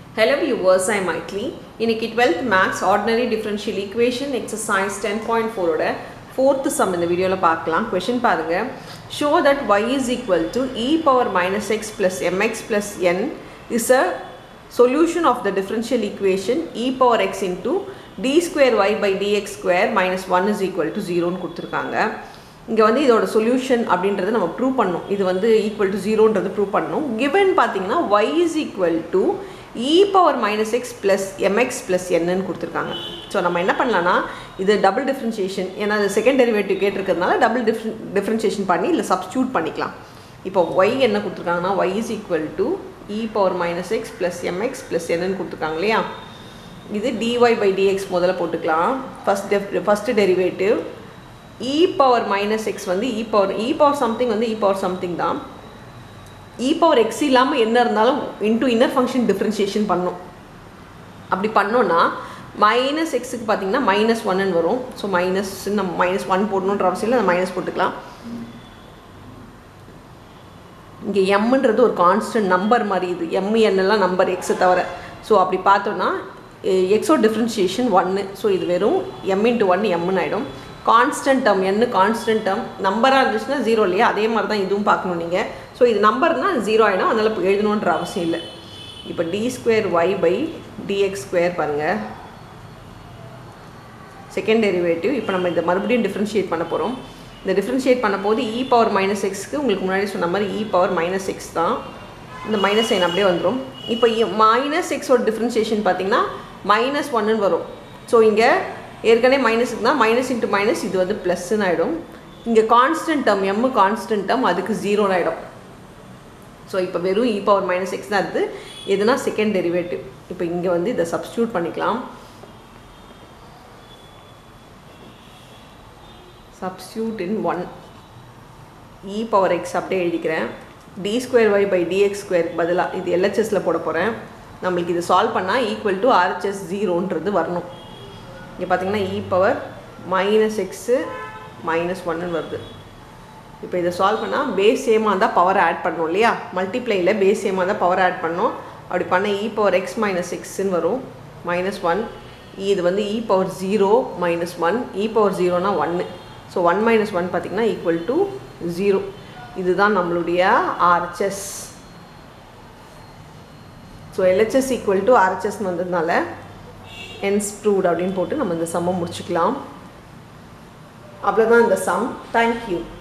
Hello viewers, I am Maitli. இன்னைக்கு 12th maths ordinary differential equation exercise ten point ஃபோரோட fourth sum இந்த வீடியோவில் பார்க்கலாம் கொஷின் பாருங்க show that y is equal to e power minus x plus mx plus n is a solution of the differential equation e power x into d square y by dx square minus one is equal to ஜீரோன்னு கொடுத்துருக்காங்க இங்கே வந்து இதோட solution அப்படின்றத நம்ம prove பண்ணணும் இது வந்து ஈக்குவல் டு ஜீரோன்றது ப்ரூவ் பண்ணணும் கிவன் பார்த்தீங்கன்னா y is equal to e power minus x plus mx plus என்னன்னு கொடுத்துருக்காங்க ஸோ நம்ம என்ன பண்ணலாம்னா இது டபுள் டிஃப்ரென்ஷியேஷன் ஏன்னா அது செகண்ட் டெரிவேட்டிவ் கேட்டிருக்கிறதுனால டபுள் டிஃப்ரென் டிஃப்ரென்ஷியேஷன் பண்ணி இல்லை சப்ஸ்டியூட் பண்ணிக்கலாம் இப்போ ஒய் என்ன கொடுத்துருக்காங்கன்னா y is equal to e power minus x plus mx plus என்னன்னு கொடுத்துருக்காங்க இல்லையா இது டிஒய் பை டிஎக்ஸ் முதல்ல போட்டுக்கலாம் first def first derivative e power minus x வந்து e power e power something வந்து இ பவர் சம்திங் தான் இ பவர் எக்ஸ் இல்லாமல் என்ன இருந்தாலும் இன்டூ இன்னர் ஃபங்க்ஷன் டிஃப்ரென்ஷியேஷன் பண்ணும் அப்படி பண்ணோன்னா மைனஸ் எக்ஸுக்கு பார்த்தீங்கன்னா மைனஸ் ஒன்னு வரும் ஸோ மைனஸ் நம்ம மைனஸ் ஒன் போடணுன்ற அவசியம் இல்லை மைனஸ் போட்டுக்கலாம் இங்கே எம்ன்றது ஒரு கான்ஸ்டன்ட் நம்பர் மாதிரி இது எம் என்னெல்லாம் நம்பர் எக்ஸை தவிர ஸோ அப்படி பார்த்தோன்னா எக்ஸோ டிஃப்ரென்ஷியேஷன் ஒன்று ஸோ இது வெறும் எம் இன்ட்டு ஒன் எம்னு ஆகிடும் கான்ஸ்டன்ட் டேர்ம் என்ன கான்ஸ்டன்ட் டேர்ம் நம்பராக இருந்துச்சுன்னா ஜீரோ இல்லையா அதே மாதிரி தான் இதுவும் பார்க்கணும் நீங்கள் ஸோ இது நம்பர்னால் ஜீரோ ஆகிடும் அதனால் இப்போ எழுதணுன்ற அவசியம் இல்லை இப்போ d square y by dx square பாருங்கள் செகண்ட் டெரிவேட்டிவ் இப்போ நம்ம இதை மறுபடியும் டிஃப்ரென்ஷியேட் பண்ண போகிறோம் இந்த டிஃப்ரென்ஷியேட் பண்ண போது இ பவர் மைனஸ் எக்ஸ்க்கு உங்களுக்கு முன்னாடி சொன்ன மாதிரி இ பவர் மைனஸ் எக்ஸ் தான் இந்த மைனஸ் சைன் அப்படியே வந்துடும் இப்போ மைனஸ் எக்ஸோட டிஃப்ரென்ஷியேஷன் பார்த்தீங்கன்னா மைனஸ் ஒன்னு வரும் ஸோ இங்கே ஏற்கனவே மைனஸுக்கு தான் மைனஸ் இன்ட்டு மைனஸ் இது வந்து ப்ளஸ்ன்னு ஆகிடும் இங்கே constant term m constant term அதுக்கு ஜீரோன்னு ஆகிடும் ஸோ இப்போ வெறும் இ பவர் மைனஸ் எக்ஸ் தான் இருக்குது எதுனா செகண்ட் டெரிவேட்டிவ் இப்போ இங்கே வந்து இதை சப்ஸ்டியூட் பண்ணிக்கலாம் substitute in one e power x அப்படியே எழுதிக்கிறேன் d square y by dx square பதிலாக இது எல்ஹெச்எஸில் போட போகிறேன் நம்மளுக்கு இது சால்வ் பண்ணால் ஈக்குவல் டு ஆர்ஹெச்எஸ் ஜீரோன்றது வரணும் இங்கே பார்த்தீங்கன்னா e power minus x minus ஒன்னு வருது இப்போ இதை சால்வ் பண்ணால் பேஸ் சேமாக இருந்தால் பவர் ஆட் பண்ணணும் இல்லையா மல்டிப்ளையில் பேஸ் சேமாக இருந்தால் பவர் ஆட் பண்ணணும் அப்படி பண்ண இ பவர் எக்ஸ் மைனஸ் எக்ஸ்ன்னு வரும் மைனஸ் ஒன் இது வந்து e power zero minus one e power ஜீரோனா ஒன்று ஸோ ஒன் மைனஸ் ஒன் பார்த்திங்கன்னா ஈக்குவல் டு ஜீரோ இதுதான் நம்மளுடைய RHS so LHS equal to ஆர்ஹெச்எஸ்னு வந்ததுனால என்ஸ் ப்ரூவ்ட் அப்படின்னு போட்டு நம்ம இந்த சம்மை முடிச்சுக்கலாம் அவ்வளோதான் இந்த சம் தேங்க்யூ